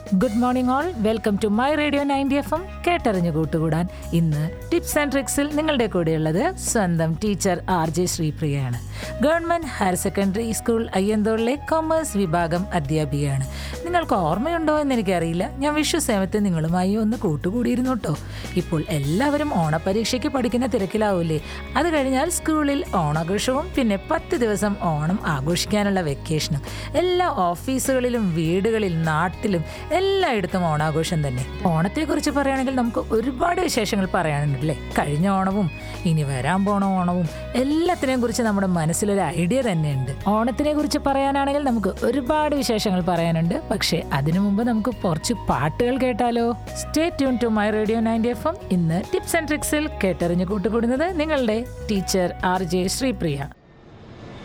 good morning all welcome to my radio ninety F M കേട്ടറിഞ്ഞു കൂട്ടുകൂടാൻ ഇന്ന് tips and ട്രിക്സിൽ നിങ്ങളുടെ കൂടെയുള്ളത് സ്വന്തം ടീച്ചർ ആർ ജെ ശ്രീപ്രിയയാണ് ഗവൺമെന്റ് ഹയർ സെക്കൻഡറി സ്കൂൾ അയ്യന്തോളിലെ കൊമേഴ്സ് വിഭാഗം അധ്യാപികയാണ് നിങ്ങൾക്ക് ഓർമ്മയുണ്ടോ എന്ന് എനിക്കറിയില്ല ഞാൻ വിശ്വസേമത്തെ നിങ്ങളുമായി ഒന്ന് കൂട്ടുകൂടിയിരുന്നു കേട്ടോ ഇപ്പോൾ എല്ലാവരും ഓണപരീക്ഷയ്ക്ക് പഠിക്കുന്ന തിരക്കിലാവൂലേ അത് കഴിഞ്ഞാൽ സ്കൂളിൽ ഓണാഘോഷവും പിന്നെ പത്ത് ദിവസം ഓണം ആഘോഷിക്കാനുള്ള വെക്കേഷനും എല്ലാ ഓഫീസുകളിലും വീടുകളിൽ നാട്ടിലും എല്ലായിടത്തും ഓണാഘോഷം തന്നെ ഓണത്തെക്കുറിച്ച് പറയുകയാണെങ്കിൽ നമുക്ക് ഒരുപാട് വിശേഷങ്ങൾ പറയാനുണ്ടല്ലേ കഴിഞ്ഞ ഓണവും ഇനി വരാൻ പോണ ഓണവും എല്ലാത്തിനെയും കുറിച്ച് നമ്മുടെ മനസ്സിലൊരു ഐഡിയ തന്നെയുണ്ട് ഓണത്തിനെ കുറിച്ച് പറയാനാണെങ്കിൽ നമുക്ക് ഒരുപാട് വിശേഷങ്ങൾ പറയാനുണ്ട് പക്ഷേ അതിനു മുമ്പ് നമുക്ക് കുറച്ച് പാട്ടുകൾ കേട്ടാലോ stay tune to my radio ninety F M ഇന്ന് ടിപ്സ് ആൻഡ് ട്രിക്സിൽ കേട്ടറിഞ്ഞു കൂട്ടുകൂടുന്നത് നിങ്ങളുടെ ടീച്ചർ ആർ ജെ ശ്രീപ്രിയ